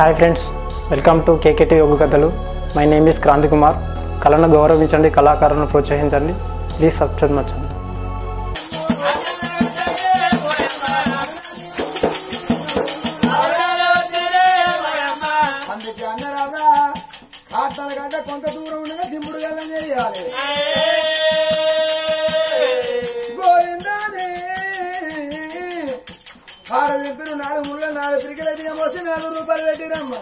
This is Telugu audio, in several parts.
Hi friends welcome to KKT యోగ కథలు my name is Kranthi Kumar కళను గౌరవించండి కళాకారులను ప్రోత్సహించండి ప్లీజ్ సబ్స్క్రైబ్ మచ్చండి అందుకే అన్నరాదా కాటల కంటే కొంత దూరం ఉండగా దింపుడు గల్లం చేయాలి గోవిందాని ఆడ దింపుడు నాలుగు ముళ్ళ నాలుగు పిరికల బియ్యం పోసి నాలుగు రూపాయలు పెట్టిరమ్మ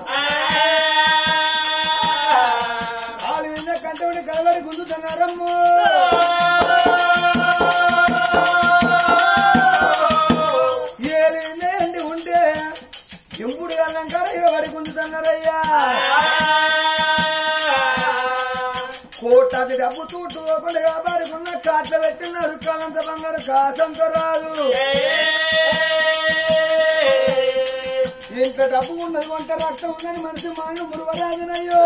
వాళ్ళు విన్న కంటవుని కలవడి గుంజుతున్నారమ్మో ఏరేండి ఉంటే ఎప్పుడు అల్లంకార ఇవ్వబడి గుంజుతున్నారయ్యా కోటాది డబ్బు తూటు ఒకటి కాపాడుకున్న కాట్ల పెట్టినారు కాలంత బంగారు కాసంత రాదు ఇంత డబ్బు ఉన్నది వంట రక్తం ఉందని మనిషి మాను మురువరాజనయ్యో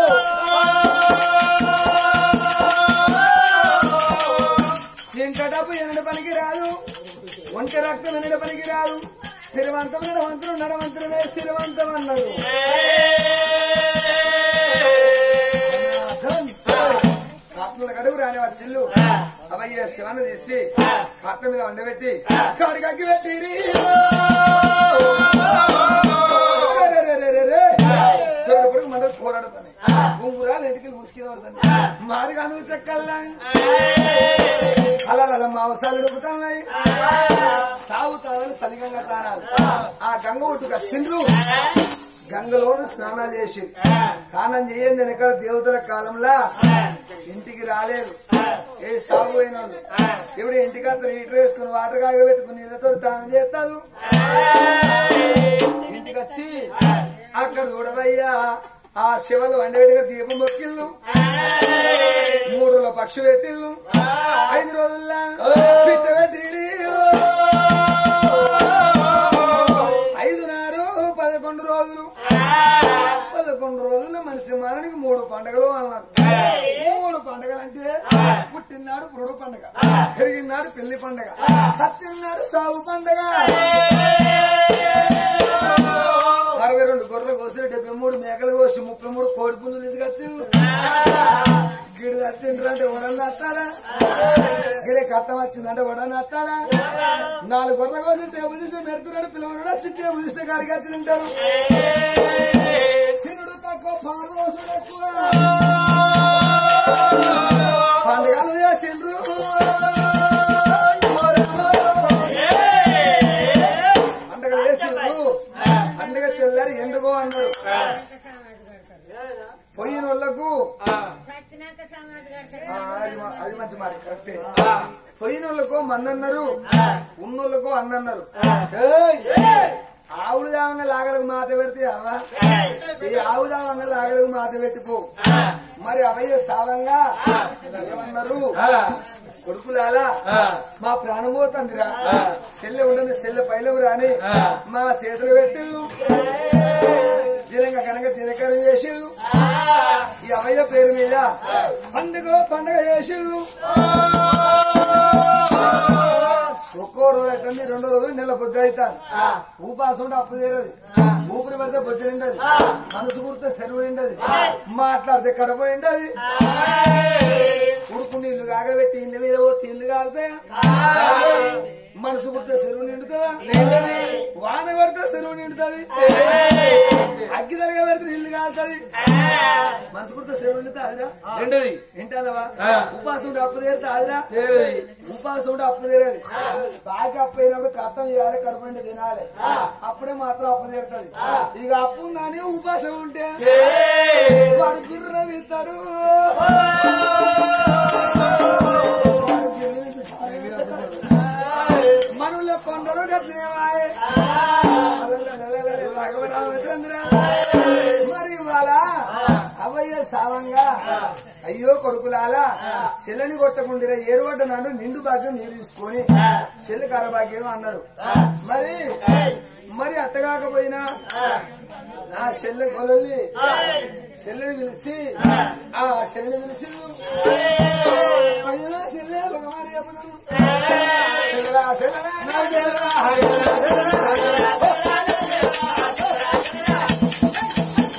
ఇంత డబ్బు ఎనడ పనికి రాదు ఒంటి రక్తం ఎనడ పనికి రాదు స్థిరవంతం నడవంతులు నడవంతులమే స్థిరవంతం అన్నారు కాట్ల గడువు రాని వారి చిల్లు అవయ్య శివాన్ని తీసి కాట్ల మీద వండబెట్టి కాడికి పెట్టి ఇప్పుడు మన పోరాడుతాను గుంగురాలు ఇంటికి ముసుకిన పడతాను మారిగా నువ్వు చెక్కల్లా అలా అలా మాంసాలు ఉడుకుతున్నాయి తాగుతానని సలిగంగా తానాలి ఆ గంగ ఒట్టుగా సిండ్రు గంగలోను స్నానాలు చేసి స్నానం చేయండి నేను ఎక్కడ దేవతల కాలంలో ఇంటికి రాలేదు ఏ సాగు అయిన వాళ్ళు. ఇప్పుడు ఇంటికి అతను హీటర్ వేసుకుని వాటర్ కాగబెట్టుకుని నీళ్ళతో స్నానం చేస్తారు ఇంటికి వచ్చి అక్కడ చూడవయ్యా ఆ శివలు వండేటిగా దీపం మొక్కిళ్ళు మూడు రోజుల పక్షి పెట్టిళ్ళు ఐదు రోజుల్లో పిట్ట పెట్టిరి ఐదున్నర పదకొండు రోజులు పదకొండు రోజులు మనిషి మరణికి మూడు పండగలు అన్నారు మూడు పండగలు అంటే పుట్టినాడు పురుడు పండగ పెరిగినాడు పెళ్లి పండగ సత్యనాడు సాగు పండగ అరవై రెండు గొర్రెలు కోసి డెబ్బై మూడు మేకలు కోసి ముప్పై మూడు కోడి పుంజులు తీసుకొచ్చి గిడి వచ్చిండ్రంటే వడన్న వస్తాడా గిడే కట్టం వచ్చిందంటే వడన్న వస్తాడా నాలుగు గొర్రెల కోసం టేబుల్ తీసి పెడుతున్నాడు పిల్లవాడు వచ్చి టేబుల్ తీసిన కాడికి వచ్చి తింటారు తినుడు తక్కువ పాలు పోసుడు ఎక్కువ పండుగలు చేసిండ్రు పండుగ చేసిండ్రు పండుగ చెల్లారు ఎందుకో అన్నారు పోయిన వాళ్ళకు సచ్చినాక సమాధి కడతారు ఆ, అది మా- అది మంచి మాట కరెక్టే పోయిన వాళ్ళకు మన్నన్నారు ఉన్నోళ్ళకు అన్నన్నారు ఏయ్! ఆవుడు దావంగా లాగలకు మాత పెడితే అవా ఈ ఆవు దావంగా లాగలకు మాత పెట్టిపో మరి అవయ్య సావంగా ఏమన్నారు కొడుకులాలా మా ప్రాణం పోతుందిరా సెల్లె ఉండదు సెల్లె పైలం రాని మా చేతులు పెట్టి దినంగా కనుక దినకరం చేసి ఈ అవయ్య పేరు మీద పండుగ పండుగ చేసి ఒక్కో రోజు అయితే రెండో రోజు నెల బుద్ధి అవుతాను ఊపాసం ఉంటే అప్పు తీరదు ఊపిరి పడితే బుద్ధి నిండదు మనసు కుడితే సెలవు నిండదు మాట్లాడితే కడప నిండదు ఉడుకు నీళ్లు కాగబెట్టి ఇళ్ళ మీద పోతే ఇల్లు కాగుతాయా మనసు కుడితే చెరువు నిండుతుందా వాన పడితే చెరువు నిండుతుంది అగ్గి తరగా పెడితే ఇల్లు కాలుతుంది మనసు కుడితే చెరువు నిండుతా అదిరా రెండోది వింటానవా ఆ. ఉపాసం ఉంటే అప్పు తీరుతా అదిరా ఏది? ఉపాసం ఉంటే అప్పు తీరాలి బాగా అప్పు అయినప్పుడు కష్టం చేయాలి కడుపు నిండి తినాలి అప్పుడే మాత్రం అప్పు తీరుతుంది ఇక అప్పు ఉందని ఉపాసం ఉంటే వాడు గుర్రం ఇస్తాడు మనుల కొండలు కట్టినవాయే రాఘవరామచంద్ర మరి ఇవాళ అవయ్య సావంగా అయ్యో కొడుకులాలా చెల్లని కొట్టకుండా ఏరుగడ్డ నాడు నిండు భాగ్యం నీరు తీసుకొని చెల్లి కరభాగ్యం అన్నారు మరి మరి అట్టగాకపోయినా నా చెల్లె కొలల్ని చెల్లెని పిలిచి ఆ చెల్లెని పిలిచి అయ్యో చెల్లె భగవాన్ చెప్పను చెల్లెలా చెల్లెలా నా చెల్లెలా, చెల్లెలా, చెల్లెలా.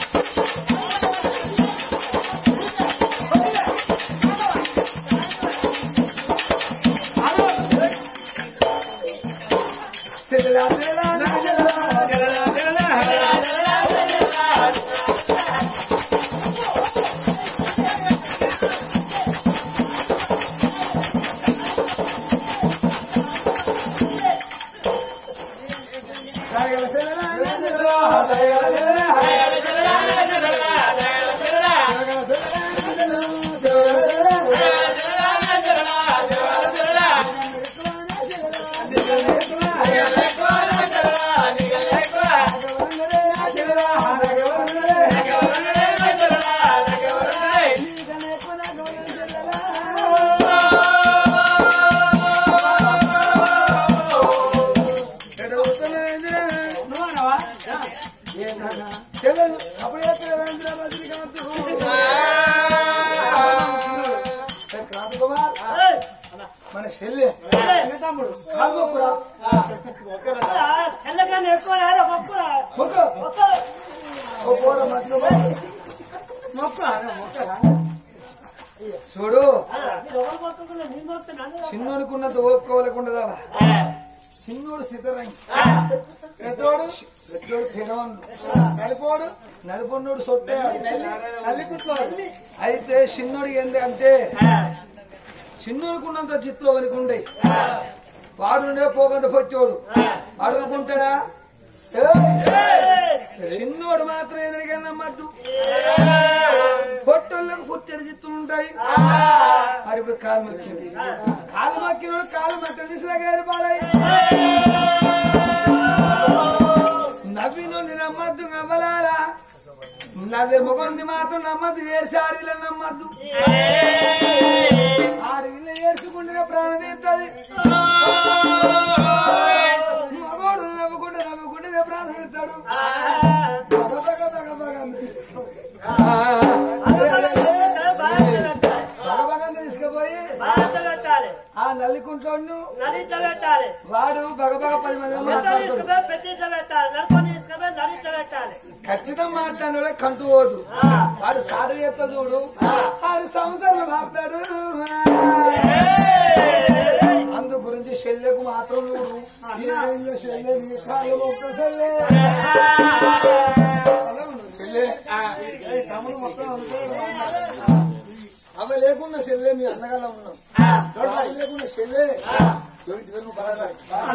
అప్పుడు ఎక్కడ రవీంద్ర రజనీకాంత్ క్రాంతి కుమార్ మన చెల్లె తమ్ముడు కాల్మొక్కురా చెల్లకన్నా ఎక్కువ రాదు ఒక్కరా మొక్కు ఒక్క ఓ పోర మధ్యలో మొక్క చూడు మీరు ఎవరు మొక్కకుండా నేను మొక్కుతున్నాను చిన్నోడుకున్నంత ఓపుకోవాలకుండదా చిన్నోడు సిద్ధరంగి పెద్దోడు పెద్దోడు తినవండు నలిపోడు నలిపొన్నోడు సొట్టే నల్లికుట్లోడు అయితే చిన్నోడు ఏంది అంటే చిన్నోడుకున్నంత చిత్తులో వనుకుండే వాడుండే పోకంత పొచ్చోడు వాడు అనుకుంటాడా చిన్నోడు మాత్రం ఎదురుగా నమ్మద్దు పొట్టోళ్ళకు పుట్టడి చిత్తులు ఉంటాయి అది ఇప్పుడు కాలు మక్కింది కాలు మక్కినోడు కాలు మక్కలు తీసుకురాగారు బాలయ్య నవ్వినోడిని నమ్మద్దు నవ్వలారా నవ్వే మొగన్ని మాత్రం నమ్మద్దు ఏడ్చి ఆడిలో నమ్మద్దు ఆడవిల్ల ఏడ్చుకుంటే ప్రాణం తీస్తుంది మగోడు నవ్వుకుంటే నవ్వుకుంటే ప్రాణం తీస్తాడు బగ బగ బగ బగ అంది. బగ బగ అంది తీసుకుపోయి పెట్టాలి ఆ నల్లికుంటోడు నడిచ పెట్టాలి వాడు బగబగ పది మంది ఎంత మాట్లాడుతాడు తీసుకుపోయి పెద్ద పెట్టాలి నడుకొని తీసుకుపోయి నడిచ పెట్టాలి ఖచ్చితంగా మాట్లాడినోడే కంటు పోదు వాడు సాడు చెప్తా చూడు వాడు సంవత్సరాలు మాట్లాడు అందు గురించి చెల్లెకు మాత్రం చూడు ఏమైందో చెల్లె నీ కాళ్ళు మొక్క చెల్లె చెల్లె తమ్ముడు మొత్తం అనుకో అవి లేకుండా చెల్లె మీ అన్నగానే ఉన్నాం అవి లేకుండా చెల్లె ఎవరికి ఎవరు బాగా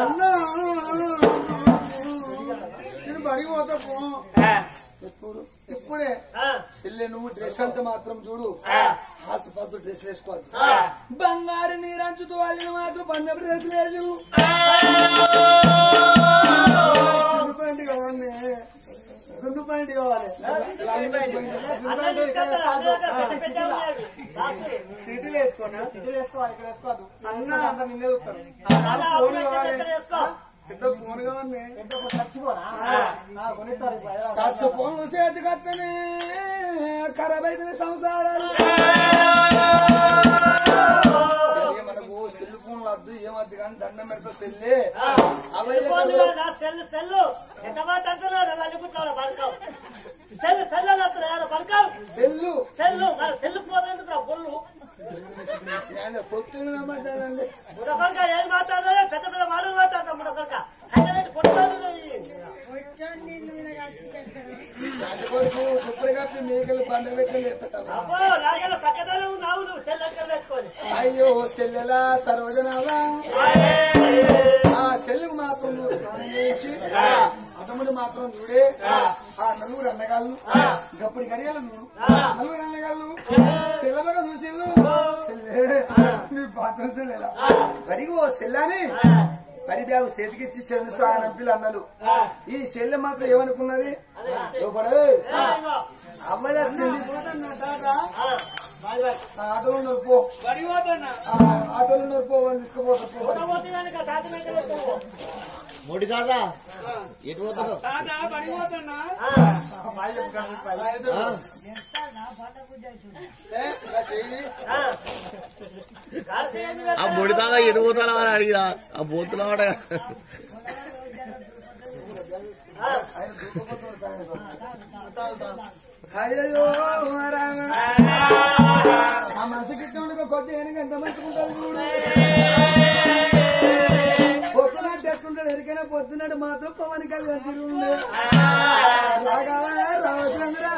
నేను బడికి పోతా పో ఎప్పుడు ఇప్పుడే చెల్లె నువ్వు డ్రెస్ అంటే మాత్రం చూడు హాత్ పత్తు డ్రెస్ వేసుకోవాలి బంగారు నీరంచుతో వాళ్ళని మాత్రం పంజాబ్ డ్రెస్ లేదు సుండు ప్యాంట్ కావాలి సుండు ప్యాంట్ కావాలి అన్న తీసుకెళ్తారు అన్న దగ్గర పెద్ద పెద్ద ఉన్నాయి బాక్సులు. సిటీలు వేసుకోనా సిటీలు వేసుకోవాలి ఇక్కడ వేసుకోవద్దు అన్న అంత నిన్నే చూస్తారు అలా ఫోన్ అప్పుడు కావాలి ఎక్కడ వేసుకో పెద్ద ఫోన్ కావాలి టచ్ ఫోన్లు చేతి కత్తనే ఖరాబ్ అయితే సంసారాలు సరే, మనకు సెల్ ఫోన్లు వద్దు ఏమద్దు కానీ దండం పెడతా సెల్లే అవైతే ఫోన్ నా సెల్ సెల్ ఎంత మాట అంటున్నారు అనుకుంటారు పడకావు సెల్ సెల్ అని అంటున్నారు పడకావు సెల్లు సెల్ మరి సెల్ ఫోన్ ఎందుకు బొల్లు నేను పొత్తులు నమ్మద్దానండి ముడకొంక ఏం మాట్లాడో పెద్ద పెద్ద మాటలు మాట్లాడతాం ముడకొంక అయితే కొట్టాలి అది కొడుకు కుప్పలు కప్పి మేకలు పండ పెట్టి ఎత్తాను అబ్బో లాగల సక్కదలు నావు నువ్వు సెల్ ఎక్కడ పెట్టుకొని అయ్యో సెల్లెలా సర్వజనాలా ఆ సెల్లుకు మాత్రం నువ్వు స్నానం చేసి అతముడు మాత్రం చూడే ఆ నలుగురు అన్నగాళ్ళు గప్పుడు గడియాలు నువ్వు నలుగురు అన్నగాళ్ళు సెల్లబగా చూసిల్లు సెల్లే నీ పాత్ర సెల్లెలా గడిగి ఓ సెల్లాని పడి బ్యాగు చేతికిచ్చి సెల్లు స్నానంపిల్లు అన్నలు ఈ చెల్లె మాత్రం ఏమనుకున్నది లోపడే అవ్వలే ఆటోలో ఉన్నారు పో ఆ, ఆటోలో ఉన్నారు పో వాళ్ళు తీసుకుపోతారు పో మోడి దాదా ఎటు పోతాడు ఆ మోడి దాదా ఎటు పోతానా అని అడిగిరా ఆ పోతున్నావాడ అయ్యో రామ. ఆ మనసుకి ఇష్టం కొద్ది వెనక ఎంత మంచుకుంటాడు చూడు పొద్దునాడు ఎట్టుంటాడు ఎరికైనా పొద్దునాడు మాత్రం పవన్ కళ్యాణ్ తిరుగుండే రావచ్చురా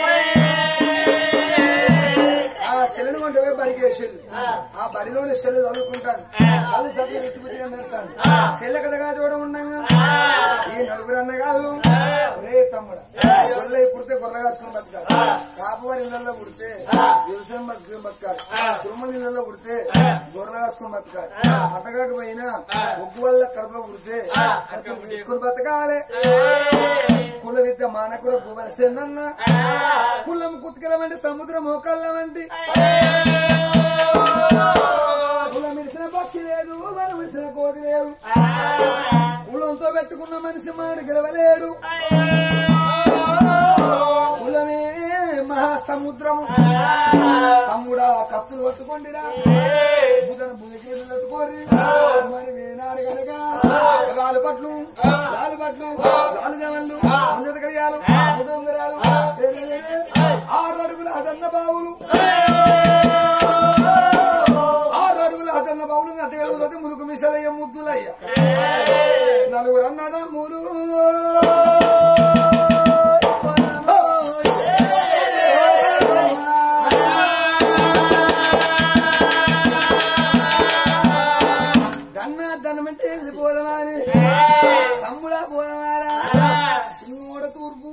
ఆ సెల్లును కొంటే పోయి బడికి వేసేది ఆ బడిలోని సెల్లు చదువుకుంటాను అది చదివి ఎత్తుకుతిగా మెరుతాను సెల్ల కథగా చూడ ఉండగా ఈ నలుగురు అన్నగాళ్ళు రే తమ్ముడు గొర్రె పుడితే గొర్రె కాసుకొని బతకాలి కాపువారి ఇళ్ళల్లో పుడితే వ్యవసాయం బతుకు బతకాలి కుటుంబం ఇళ్ళల్లో పుడితే గొర్రె కాసుకొని బతకాలి అట్టగాకపోయినా ఒగ్గు వల్ల కడప పుడితే కడుపు తీసుకొని బతకాలి కుల విద్య మానకుల గువలసేనన్న కులం కుత్కలమంటే సముద్రం మోకాళ్ళమంటి కులం విడిసిన పక్షి లేదు మనం విడిసిన కోతి లేదు కులంతో పెట్టుకున్న మనిషి మాడు గెలవలేడు సముద్రము తమ్ముడా కత్తులు పట్టుకోండిరా బుధన భుజకీలు పట్టుకోరి మరి వేనాడు కనుక రాలు పట్లు రాలు పట్లు రాలు జవన్లు ముందర కడియాలు ముందరాలు ఆరు అడుగుల అదన్న బావులు ఆరు అడుగుల అదన్న బావులు అద్దె ములుగు మిషలయ్య ముద్దులయ్య నలుగురు అన్నదమ్ములు దన్న దన్నమంటే పోదమాని తమ్ముడా పోదమారా కూడా తూర్పు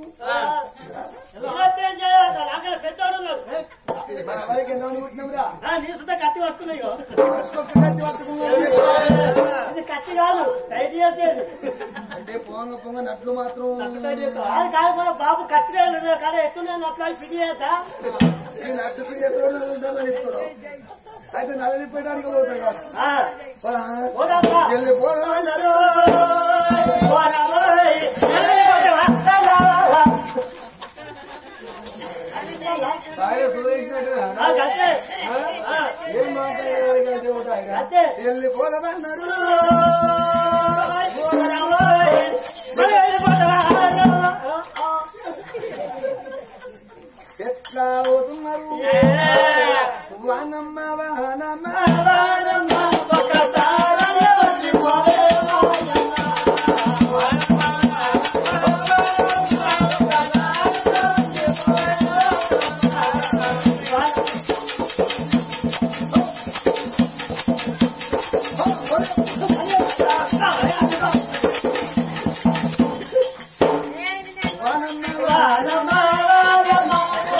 ఏం చేయాలి నాకన్నా పెద్దోడు ఉన్నాడు మన వరకు ఎంత మంది పుట్టినాంరా ఆ, నీ సుద్ధ కత్తి పట్టుకున్నాయి ఇగో. మర్చిపోకుండా పట్టుకున్నాం ఇది కత్తి కాదు టైట్ చేసేది అంటే పొంగ పొంగ నట్లు మాత్రం అది కాదు మన బాబు కత్తి లేదు కదా ఎక్కువ అట్లా పిడి చేస్తా ఈ నట్లు పిడి ఎత్తుడు నల్లనిస్తాడు అయితే నల్లనిపోయడానికి పోతాడు కాదు ఆ, పోదా. పోదామా? వెళ్ళి పోదా. అందరూ పోదామోయ్. ఆయన సురేషినట్టుగా. ఆ, కత్తి. ఆ, ఏం మాట్లాడేవాడికి అంటే ఉంటాయి కదా. కత్తి. వెళ్ళి పోదామన్నారు పోదామోయ్. మరి వెళ్ళిపోతావా? ఎట్లా పోతున్నారు ఏ, వానమ్మ వానమ్మ వానమ్మ ఒకసారి వచ్చిపోయేవా? వానమ్మ వానమ్మ, వానమ్మ,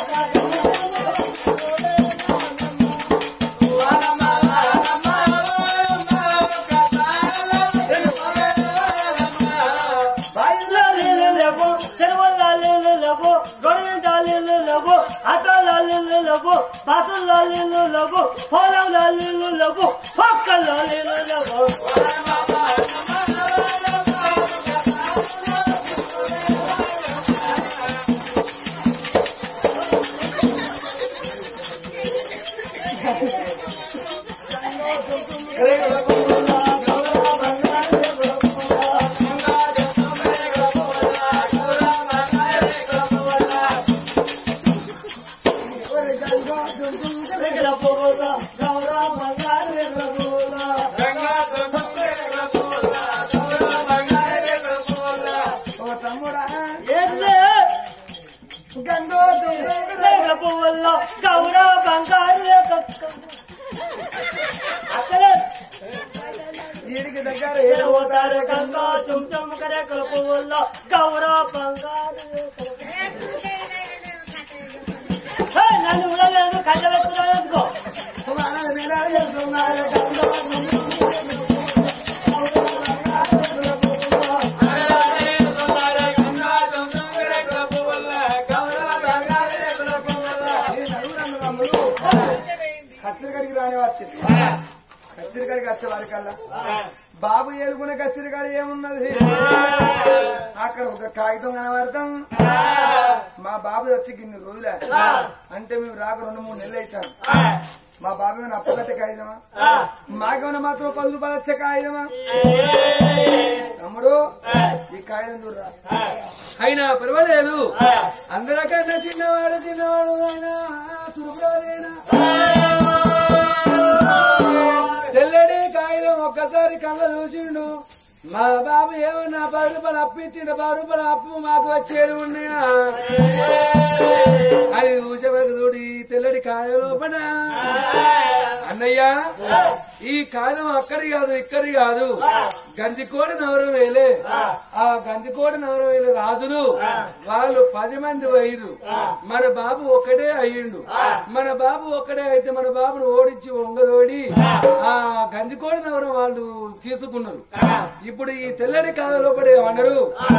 బాయిలో నీళ్ళు లేవు చెరువుల్లో నీళ్ళు లేవు గొడవంట నీళ్ళు లేవు ఆటోలో నీళ్ళు లేవు బస్సుల్లో నీళ్ళు లేవు పొలంలో నీళ్ళు లేవు పక్కల్లో నీళ్ళు లేవు దగ్గర పోగోదా గౌరవ బంగారు దగ్గర పోగోదా ఓ తమ్ముడా ఏంలే గంగో దగ్గర పోవల్లో గౌరవ బంగారు అక్కడే వీడికి దగ్గర ఏ ఓదారు గంగా చుమ్ చుమ్ కరే కలుపువల్లో గౌరవ బంగారు హే, నన్ను ఉండలేదు కళ్ళ పెట్టుకున్నాను ఎందుకో కచ్చిరికాడికి రాని వచ్చింది కచ్చిరికాడికి వచ్చే వారికల్లా బాబు ఏలుకునే కచ్చిరికాడి ఏమున్నది అక్కడ ఒక కాగితం కనబడతాం మా బాబు వచ్చి గిన్ని రోజులే అంటే మేము రాక రెండు మూడు నెలలు అవుతాం మా బాబు ఏమైనా అప్పగట్టే కాగితమా మాకేమైనా మాత్రం పది రూపాయలు వచ్చే కాగితమా తమ్ముడు ఈ కాగితం చూడరా అయినా పర్వాలేదు అందరికన్నా చిన్నవాడు చిన్నవాడు అయినా తురుపురాలేనా తెల్లడి కాగితం ఒక్కసారి కళ్ళ చూసిండు మా బాబు ఏమన్నా పది రూపాయలు అప్పించిండు పది రూపాయలు అప్పు మాకు వచ్చేది ఉన్నాయా అది చూసేవారు చూడి తెల్లడి కాయ లోపల అన్నయ్య ఈ కాలం అక్కడి కాదు ఇక్కడి కాదు గంజికోడి నవరం వేలే ఆ గంజికోడి నవరం వేలే రాజులు వాళ్ళు పది మంది వైరు మన బాబు ఒక్కడే అయ్యిండు మన బాబు ఒక్కడే అయితే మన బాబును ఓడించి వంగదోడి ఆ గంజికోడి నవరం వాళ్ళు తీసుకున్నారు ఇప్పుడు ఈ తెల్లడి కాలంలో కూడా ఏమన్నారు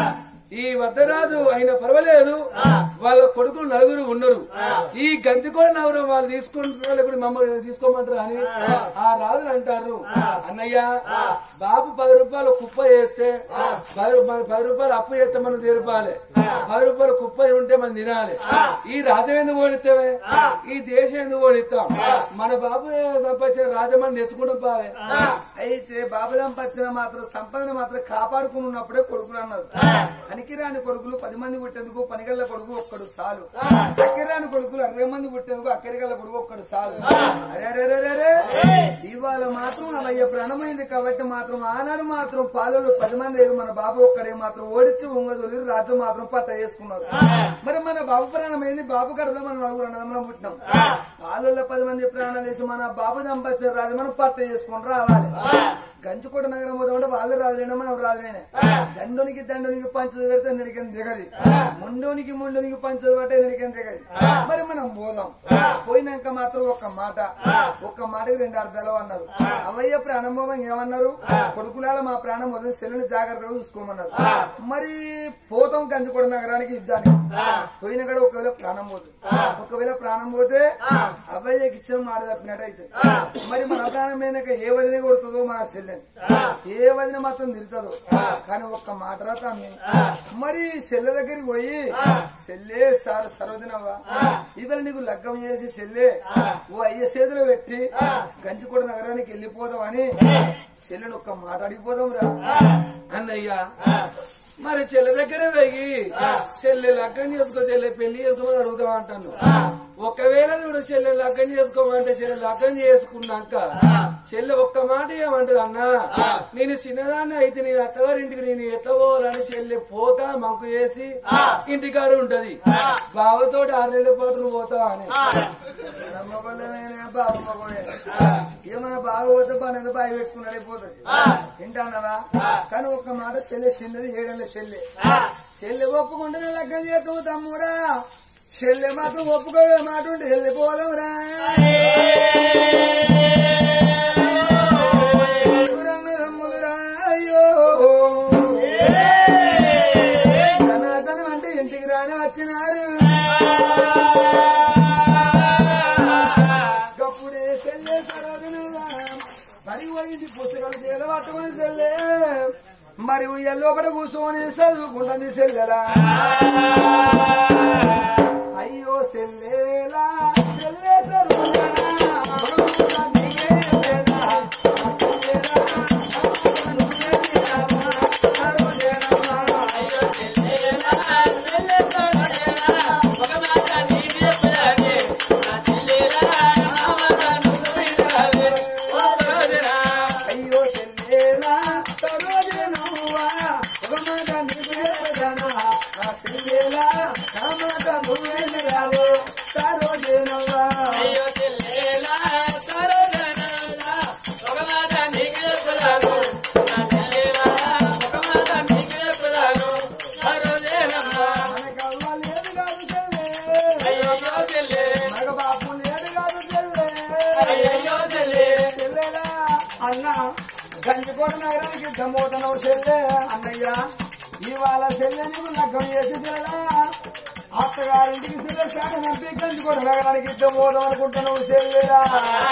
ఈ వద్దరాజు అయినా పర్వాలేదు వాళ్ళ కొడుకులు నలుగురు ఉన్నారు ఈ గంతికోడ నవరం వాళ్ళు తీసుకుంటారు లేకపోతే మమ్మల్ని తీసుకోమంటారు అని ఆ రాజులు అంటారు అన్నయ్య బాబు పది రూపాయలు కుప్ప చేస్తే పది రూపాయలు పది రూపాయలు అప్పు చేస్తే మనం తీర్పాలి పది రూపాయలు కుప్ప ఉంటే మనం తినాలి ఈ రాజ్యం ఎందుకు ఓడిస్తావే ఈ దేశం ఎందుకు ఓడిస్తాం మన బాబు సంపాదించిన రాజమని తెచ్చుకుంటాం పావే అయితే బాబు సంపాదించిన మాత్రం సంపదను మాత్రం కాపాడుకుని ఉన్నప్పుడే కొడుకులు అన్నారు పనికిరాని కొడుకులు పది మంది పుట్టేందుకు పనిగల్ల కొడుకు ఒక్కడు చాలు అక్కరాని కొడుకులు అరవై మంది పుట్టేందుకు అక్కరిగల్ల కొడుకు ఒక్కడు చాలు అరే అరే అరే అరే ఇవాళ మాత్రం అలాగే ప్రాణమైంది కాబట్టి మాత్రం ఆనాడు మాత్రం పాలలో పది మంది లేరు మన బాబు ఒక్కడే మాత్రం ఓడించి ఉంగదొలి రాజు మాత్రం పట్ట చేసుకున్నారు మరి మన బాబు ప్రాణమైంది బాబు కడలో మనం నలుగురు అన్నదమ్ములం పుట్టినాం పాలలో పది మంది ప్రాణాలు వేసి మన బాబు దంపతి రాజు మనం పట్ట చేసుకుని రావాలి గంచుకోట నగరం పోదామంటే వాళ్ళు రాజులేనా మనం రాజులేనే దండోనికి దండోనికి పంచదు పెడితే నిడికని దిగది ముండోనికి ముండోనికి పంచదు పట్టే నిడికని దిగది మరి మనం పోదాం పోయినాక మాత్రం ఒక మాట ఒక్క మాటకి రెండు అర్థాలు అన్నారు అవయ్య ప్రాణంభవం ఏమన్నారు కొడుకులాల మా ప్రాణం వదిలి సెల్లుని జాగ్రత్తగా చూసుకోమన్నారు మరి పోతాం గంచుకోట నగరానికి యుద్ధానికి పోయిన కూడా ఒకవేళ ప్రాణం పోతుంది ఒకవేళ ప్రాణం పోతే అబ్బాయికి ఇచ్చిన మాట తప్పినట్టు అయితే మరి మన ప్రాణం అయినాక ఏ వదిన కొడుతుందో మన చెల్లెని ఏ వదిన మాత్రం తిరుగుతుందో కానీ ఒక్క మాట రాతామి మరి చెల్లె దగ్గరికి పోయి చెల్లే సార్ సరోజనవ్వా ఇవాళ నీకు లగ్గం చేసి చెల్లె ఓ అయ్య చేతిలో పెట్టి గంజికోట నగరానికి వెళ్ళిపోదాం అని చెల్లెని ఒక్క మాట అడిగిపోదాం రా అన్నయ్య మరి చెల్లె దగ్గరే వెగి చెల్లె లగ్గం చేసుకో చెల్లె పెళ్లి చేసుకోమని అడుగుదాం అంటాను ఒకవేళ నువ్వు చెల్లె లగ్గం చేసుకోమంటే చెల్లె లగ్గం చేసుకున్నాక చెల్లె ఒక్క మాట ఏమంటది అన్నా నేను చిన్నదాన్ని అయితే నేను అత్తగారింటికి నేను ఎట్లా పోవాలని చెల్లె పోతా మంకు వేసి ఇంటికాడ ఉంటది బావతోటి ఆరు నెలల పాటు నువ్వు పోతావా అని ఏమన్నా బాగా పోతే పని బాగా పెట్టుకున్నాడు అయిపోతుంది తింటానవా కానీ ఒక్క మాట చెల్లె చిన్నది ఏడేళ్ళ చెల్లె చెల్లె ఒప్పుకుంటే లగ్గం చేస్తావు తమ్ముడా చెల్లె మాత్రం ఒప్పుకోవే మాట ఉంటే వెళ్ళిపోదాంరా తమ్ముడురా, అయ్యో ధనాధనం అంటే ఇంటికి రాని వచ్చినారు గప్పుడే చెల్లె సరోజనులా మరి పోయింది పుస్తకాలు చేయాలి పట్టుకొని చెల్లె మరి ఉయ్యల్లో ఒకటి కూర్చొని చదువుకుంటుంది చెల్లెలా అయ్యో చెల్లెలా చెల్లె సరోజనా నీకే చెల్లెలా, అయ్యో చెల్లెలా సరోజనవ్వా ఒక మాట నీకు చెప్పదనా ఆ చెల్లెలా నా మాట నువ్వే రావు సరోజనవ్వా మనకు అవ్వ లేదు కాదు చెల్లె మనకు బాపు లేదు కాదు చెల్లె చెల్లెలా అన్న గంజికోట నగరానికి దమ్మవుతున్నావు చెల్లె అన్నయ్య ఇవాళ చెల్లె నీకు నగ్గం చేసి చెల్లెలా అత్తగారింటికి చెల్లె శాఖ పంపి గంజికోట నగరానికి దమ్మవుదాం అనుకుంటున్నావు చెల్లెలా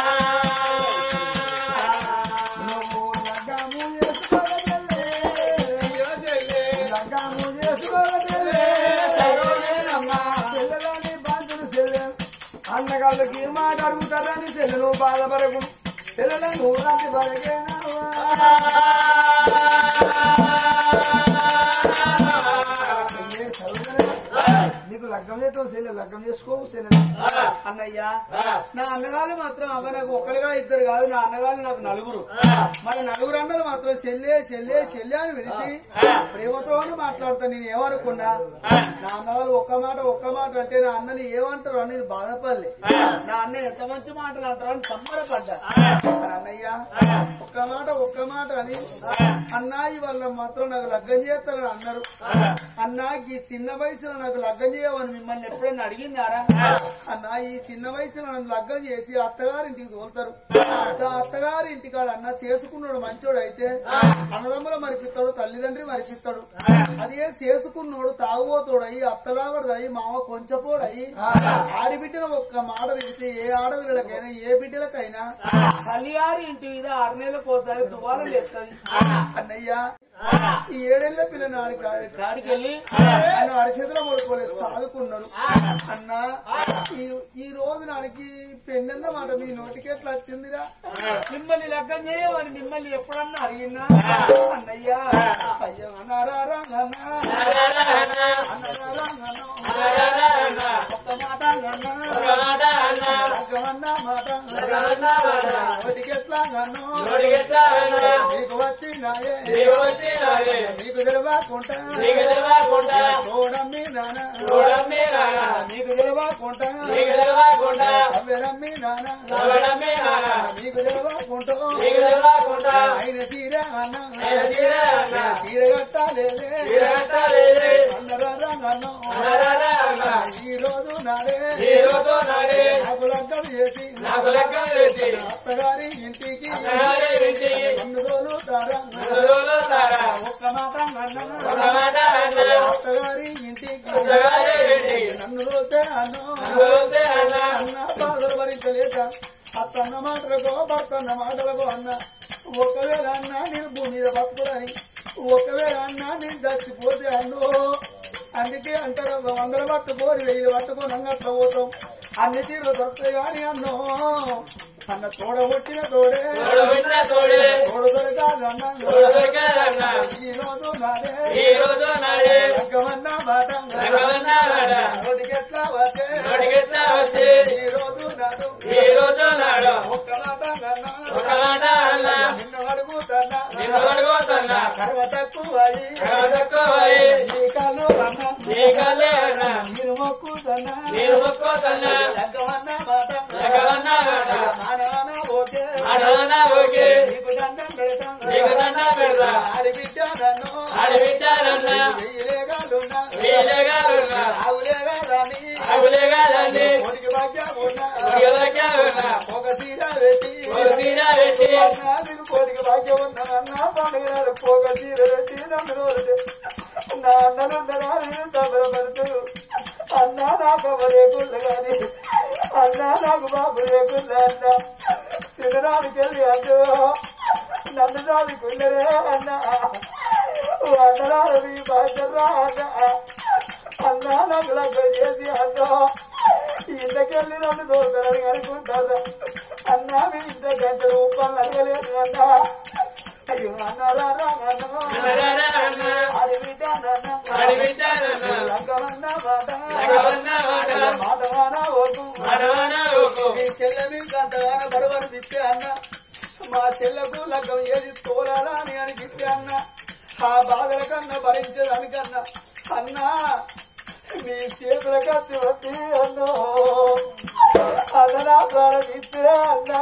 నువ్వు లగ్గము చేసుకోవాలి చెల్లె. లగ్గము చేసుకోవాలి చెల్లె. చెల్లెలని బాధ్యులు చెల్లె అన్నగాళ్ళకి మాట అడుగుతారని చెల్లెలు బాధపడకు చెల్లెలను ఊరాకి బరిగేనావా నీకు లగ్గం చేస్తావు చెల్లె లగ్గం చేసుకోవు చెల్లె అన్నయ్య నా అన్నగారు మాత్రం అవ్వ నాకు ఒకరిగా ఇద్దరు కాదు నా అన్నగారు నాకు నలుగురు మరి నలుగురు అన్నలు మాత్రం చెల్లె చెల్లె చెల్లె అని పిలిచి ప్రేమతో మాట్లాడతా నేను ఏమనుకున్నా నా అన్నగారు ఒక్క మాట ఒక్క మాట అంటే నా అన్నని ఏమంటారు అని నేను బాధపడలే నా అన్న ఎంత మంచి మాటలు అంటారు అని సంబరపడ్డా మరి అన్నయ్య ఒక్క మాట ఒక్క మాట అని అన్నాయి వల్ల మాత్రం నాకు లగ్గం చేస్తారని అన్నారు అన్నా ఈ చిన్న వయసులో నాకు లగ్గం చేయమని మిమ్మల్ని ఎప్పుడైనా అడిగిందారా అన్న ఈ చిన్న వయసులో నన్ను లగ్గం చేసి అత్తగారింటికి తోలుతారు ఆ అత్తగారి ఇంటికాడ అన్న చేసుకున్నాడు మంచోడు అయితే అన్నదమ్ముల మరిపిస్తాడు తల్లిదండ్రి మరిపిస్తాడు అదే చేసుకున్నోడు తాగుబోతోడయి అత్తలాగడదయి మామ కొంచెపోడయి ఆడిబిడ్డను ఒక్క మాట తిరిగితే ఏ ఆడపిల్లలకైనా ఏ బిడ్డలకైనా తల్లిగారి ఇంటి మీద ఆరు నెలలకు ఒకసారి దువారం చేస్తుంది అన్నయ్య ఈ ఏడేళ్ల పిల్ల నాడు కాడికి వెళ్ళి ఆయన అరిచేతిలో పడుకోలేదు సాదుకున్నాడు అన్న ఈ ఈ రోజు నాడికి పెళ్ళన్న మాట మీ నోటికి ఎట్లా వచ్చిందిరా మిమ్మల్ని లగ్గం చేయమని మిమ్మల్ని ఎప్పుడన్నా అడిగినా అన్నయ్య అయ్యో అన్నారా రంగన్న అన్నారా రంగన్న ఒక్క మాట అన్న లగ్గమన్న మాట నోటికి ఎట్లా అన్నో నీకు వచ్చినాయే నీకు తెలియకుండా చూడమ్మి నాన్న నీకు తెలియకుండా అవ్వరమ్మి నాన్న నీకు తెలియకుండా ఆయన తీర అన్న తీర కట్టాలేదే అన్నరా రంగన్న ఈ రోజు నాడే నాకు లగ్గం చేసి అత్తగారి ఇంటికి నన్ను తోలుతారా ఒక్క మాట అన్న అత్తగారి ఇంటికి నన్ను తోలితే అన్నో అన్న బాధలు భరించలేక అత్తన్న మాటలకు భర్తన్న మాటలకు అన్న ఒకవేళ అన్న నేను భూమి మీద బతుకులని ఒకవేళ అన్న నేను చచ్చిపోతే అన్నో అందుకే అంటారు ఒక వందలు పట్టుకోని వెయ్యి పట్టుకొని అంగట్లో పోతాం అన్ని తీరు దొరుకుతాయి కానీ అన్నో అన్న తోడబొట్టిన తోడే తోడు దొరకాదన్న ఈ రోజు నాడే లగ్గమన్న మాట నోటికి ఎట్లా వస్తే ఈ రోజు నాడు ఒక్క మాట అన్న నిన్ను అడుగుతున్నా కర్మ తక్కువ నీ కాలు అన్న నేను మొక్కుతున్నా లగ్గమన్న మాట ఆడవన ఓకే నీకు దండం పెడతాం ఆడిబిడ్డ నన్ను వెయ్యిలేగాలున్నా ఆవులేగాలని కొనికి భాగ్యం ఉన్నా ఒక సీర పెట్టి అన్నా నీకు కోటికి భాగ్యం ఉన్నా అన్నా పండుగ పోక సీర పెట్టి నన్ను రోజు నా అన్నలుండగా నేను సబరపడుతూ అన్నా నాకు అవ్వలేకుండా కానీ అన్నా నాకు బాబు లేకుండా అన్నా తినడానికి వెళ్ళి అన్నో నన్ను దాదుకున్నరే అన్నా అన్నరాలు మీ బాధ్యరా అన్నా అన్నా నాకు లగ్గం చేసి అన్నా ఇంతకెళ్ళి నన్ను దోస్తారని అనుకుంటారా అన్నా మీ ఇంత గంట రూపాయలు అడగలేదు అన్నా అయ్యో అన్నారా అన్నా అది బిడ్డ లగ్గమన్నా మాట మాట వానా ఓకు మీ చెల్లె మీకు అంతగానో బరువని తిప్పే అన్న మా చెల్లకు లగ్గం ఏది తోలాలా అని అనిపిస్తే అన్న ఆ బాధల కన్నా భరించడానికన్నా అన్నా మీ చేతుల కత్తి వచ్చి అన్నో అన్న నా ప్రాణ తీస్తే అన్నా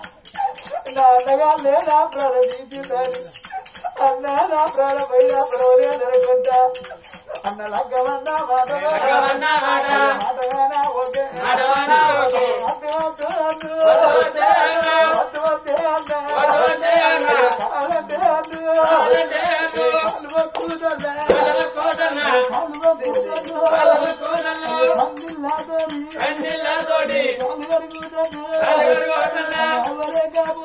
నా అన్నగా నా ప్రాణ తీసిందని అన్నా నా ప్రాణ పైన పడవలే జరగకుండా అన్న లగ్గమన్నా మాట మాటగానా ఓకే వద్దు వద్దు వద్దు వద్దు వద్దు అన్నా కాదంటే అద్దు కాలు మొక్కుదన్నా కాలు మొక్కుదన్నా మందిల్లాతోని కాలు కడుగుదన్నా అవలే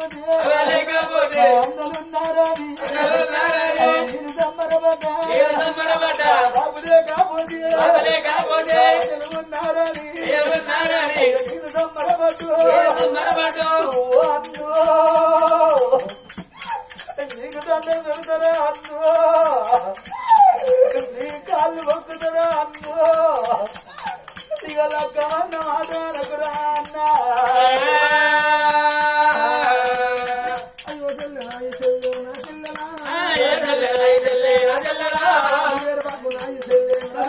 కాకపోతే అందరున్నారని నేను సంబరపడ్డా బాబులే కాకపోతే ఉన్నారని నేను సంబరపడ్డు అన్నో నీకు దండం పెడతారా అన్నో నీ కాళ్ళు మొక్కుతారా అన్నో ఇక లగ్గమన్న మాట అనకురా అన్న అయ్యో చెల్లెనా ఈ చెల్లెనా చెల్లెనా ఏడు బాబునా ఈ చెల్లెనా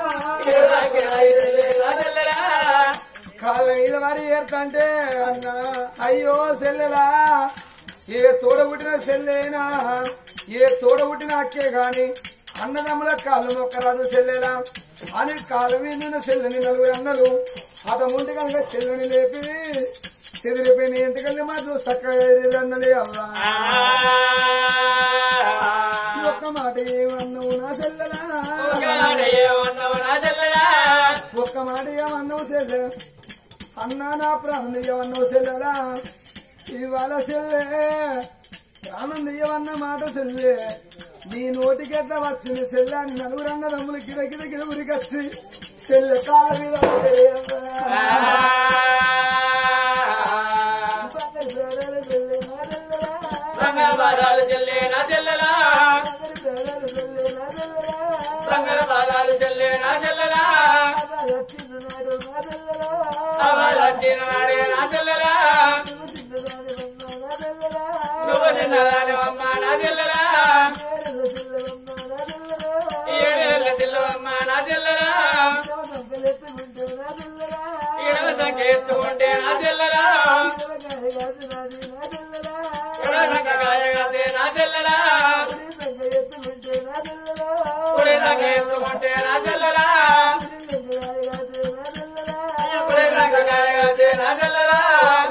చెల్లెనా కాళ్ళ మీద మరి ఏర్తంటే అన్న అయ్యో సెల్లెలా ఏ తోడబుట్టిన సెల్లైనా ఏ తోడబుట్టిన అక్కే గాని అన్నదమ్ముల కాళ్ళు మొక్కరాదు చెల్లెలా అని కాళ్ళ మీద చెల్లని నలుగురు అన్నలు అతముంటి కనుక చెల్లని లేపి చెదిరిపోయిన ఇంటికెళ్ళి మాత్రం చక్కగా అన్నలే అవ్వా ఒక్క మాట ఏమన్నావు నా చెల్లెలా ఒక్క మాట ఏమన్నావు చెల్లె అన్నా నా ప్రాణం ఏమన్నావు చెల్లెలా ఇవాళ చెల్లె ప్రాణం తీయవన్న మాట చెల్లె నీ నోటికి ఎట్లా వచ్చింది చెల్లె అని నలుగురు అన్నదమ్ములు గిర గిర గిర ఉరికొచ్చి చెల్లె కాళ్ళ మీద పడేయవ్వా. రంగబాదాలు చెల్లే నా చెల్లెలా రంగబాదాలు చెల్లే నా చెల్లెలా అవలచ్చిన నాడే నా చెల్లెలా నువ్వు చిన్నదాని అమ్మ నా చెల్లెలా ఏడేళ్ళ చెల్లవమ్మ నా చెల్లెలా ఇడవ సంకెత్తుకుంటే నా చెల్లెలా ఇడవ సంకగాయ కాసే నా చెల్లెలా కుడి సంకెత్తుకుంటే నా చెల్లెలా కుడి సంకగాయ కాసే నా చెల్లెలా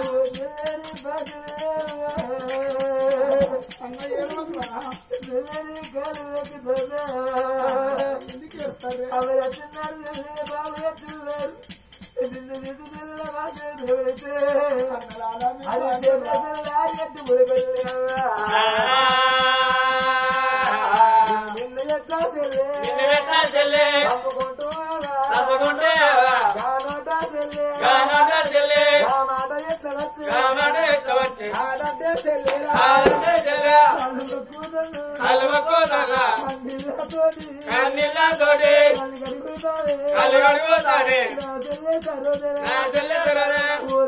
నిన్ను పెట్టా చెల్లే తప్పకుంటే గానట చెల్లే గానట ఎక్కవచ్చు ఆడంటే చెల్లె అలవకోదగా కన్నీళ్ళతోటి కళ్ళు కడుగుతానే నా చెల్లె తెరదే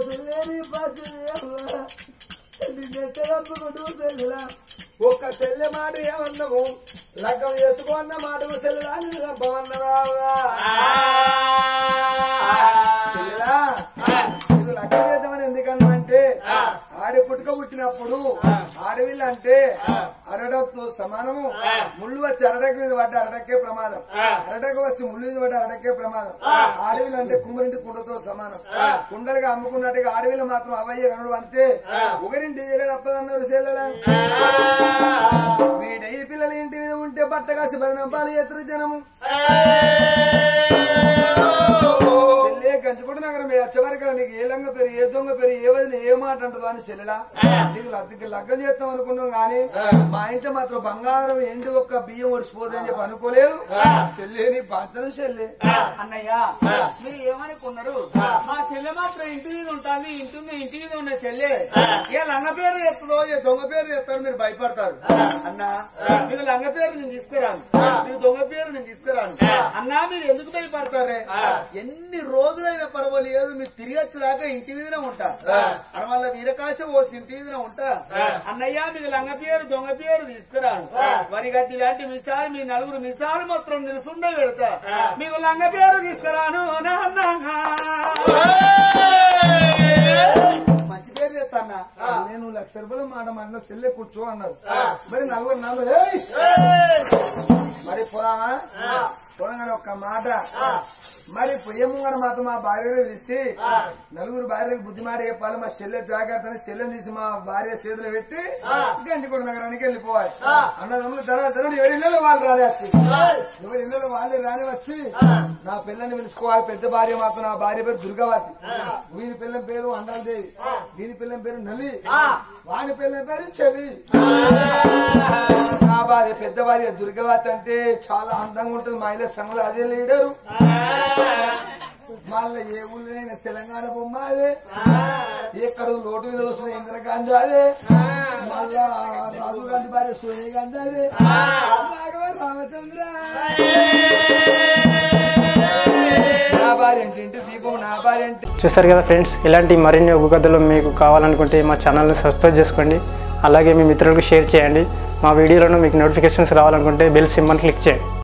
ఒక్క చెల్లె మాట ఏమన్నాము లగ్గం చేసుకోన్న మాటకు చెల్లెలా నేను చంపమన్నవా చెల్లెలా ఇది లగ్గం చేద్దామని ఎందుకన్నామంటే ఆడి పుట్టుక పుట్టినప్పుడు ఆడవిల్లు అంటే అరడకు సమానము ముళ్ళు వచ్చి అరడకు మీద పడ్డ అరడకే ప్రమాదం అరడకు వచ్చి ముళ్ళు మీద పడ్డ అరడకే ప్రమాదం ఆడవిల్లు అంటే కుమ్మరింటి కుండతో సమానం కుండలుగా అమ్ముకున్నట్టుగా ఆడవిల్లు మాత్రం అవయ్య కనుడు అంతే ఒకరింటి తప్పదన్నారు చెల్లెలా వీడై పిల్లలు ఇంటి మీద ఉంటే బట్ట కాసి బదనంపాలు ఎత్తురు జనము చెల్లే గంచుకుంటు నగరం ఏ అచ్చవరకల నీకు ఏ లంగ పేరు ఏ దొంగ పేరు ఏ వదిన ఏ మాట అంటదో అని చెల్లెలా నీకు లగ్గ లగ్గం చేస్తాం అనుకున్నాం గానీ మా ఇంట్లో మాత్రం బంగారం ఎండి ఒక్క బియ్యం ఒడిసిపోదని చెప్పి అనుకోలేదు చెల్లె నీ పాచన చెల్లె అన్నయ్య మీరు ఏమనుకున్నారు మా చెల్లె మాత్రం ఇంటి మీద ఉంటుంది ఇంటి మీద ఇంటి మీద ఉన్న చెల్లె ఏ లంగ పేరు ఎత్తుందో ఏ దొంగ పేరు ఎత్తారో మీరు భయపడతారు అన్నా మీకు లంగ పేరు నేను తీసుకురాను మీకు దొంగ పేరు నేను తీసుకురాను అన్నా మీరు ఎందుకు భయపడతారే ఎన్ని రోజులైనా పర్వాలేదు మీరు తిరిగి వచ్చేదాకా ఇంటి మీదనే ఉంటా అని వల్ల వీరకాశ ఓ ఇంటి మీదనే ఉంటా అన్నయ్య మీకు లంగ పేరు దొంగ పేరు తీసుకురాను వరి గట్టి లాంటి మిసాలు మీ నలుగురు మిసాలు మాత్రం నిలుసుండే పెడతా మీకు లంగ పేరు తీసుకురాను నా అన్నా మంచి పేరు చెప్తాన్నా నేను లక్ష రూపాయలు మాట మాట సెల్లె కూర్చో అన్నారు మరి నలుగురు నలుగురు "ఏయ్!" మరి పోదామా పోదామని ఒక్క మాట మరి పొయ్యముంగడ మాత్రం మా భార్య పిలిచి నలుగురు భార్యలకు బుద్ధి మాట చెప్పాలి మా చెల్లె జాగ్రత్త అని చెల్లెని తీసి మా భార్య చేతిలో పెట్టి గంటికొండ నగరానికి వెళ్ళిపోవాలి అన్నదమ్ములు తర్వాత తర్వాత ఎవరి ఇళ్ళలో వాళ్ళు రాలే వచ్చి ఎవరి ఇళ్ళలో వాళ్ళే రాని వచ్చి నా పిల్లని పిలుచుకోవాలి పెద్ద భార్య మాత్రం నా భార్య పేరు దుర్గావతి వీని పిల్లని పేరు అండాలదేవి దీని పిల్లని పేరు నల్లి వాని పిల్లని పేరు చెల్లి నా భార్య పెద్ద భార్య దుర్గావతి అంటే చాలా అందంగా ఉంటుంది మహిళా సంఘంలో అదే లీడరు మళ్ళీ ఏ ఊళ్ళో తెలంగాణ బొమ్మ అదే ఎక్కడ లోటు మీద వస్తున్న ఇంద్రగాంధీ అదే మళ్ళా రాజీవ్ గాంధీ భార్య సోనియా గాంధీ అదే రాఘవ రామచంద్ర నా భార్య అంటే ఇంటి దీపం నా భార్య అంటే చూసారు కదా ఫ్రెండ్స్ ఇలాంటి మరిన్ని ఒగ్గు కథలు మీకు కావాలనుకుంటే మా ఛానల్ని సబ్స్క్రైబ్ చేసుకోండి అలాగే మీ మిత్రులకు షేర్ చేయండి మా వీడియోలను మీకు నోటిఫికేషన్స్ రావాలనుకుంటే బెల్ సింబల్ క్లిక్ చేయండి